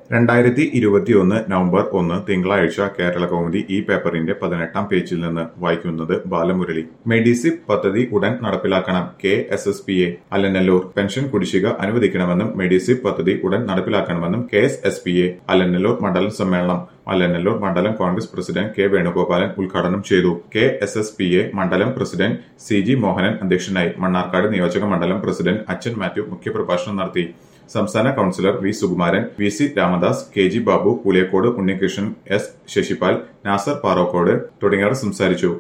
രണ്ടായിരത്തി ഇരുപത്തിയൊന്ന് നവംബർ ഒന്ന് തിങ്കളാഴ്ച കേരള കൗമുദി ഈ പേപ്പറിന്റെ പതിനെട്ടാം പേജിൽ നിന്ന് വായിക്കുന്നത് ബാലമുരളി മെഡിസിപ്പ് പദ്ധതി ഉടൻ നടപ്പിലാക്കണം K S S P A Alanallur pension കുടിശ്ശിക അനുവദിക്കണമെന്നും മെഡിസിപ്പ് പദ്ധതി ഉടൻ നടപ്പിലാക്കണമെന്നും K S S P A Alanallur മണ്ഡലം സമ്മേളനം അലനല്ലൂർ മണ്ഡലം കോൺഗ്രസ് പ്രസിഡന്റ് കെ വേണുഗോപാലൻ ഉദ്ഘാടനം ചെയ്തു K S S P A മണ്ഡലം പ്രസിഡന്റ് സി ജി മോഹനൻ അധ്യക്ഷനായി മണ്ണാർക്കാട് നിയോജക മണ്ഡലം പ്രസിഡന്റ് അച്ഛൻ മാത്യു മുഖ്യപ്രഭാഷണം നടത്തി സംസ്ഥാന councillor V Sukumaran V C Ramadas K G Babu Puliyakkode Unnikrishnan S Sasipal Nasar Parokkode തുടങ്ങിയവർ സംസാരിച്ചു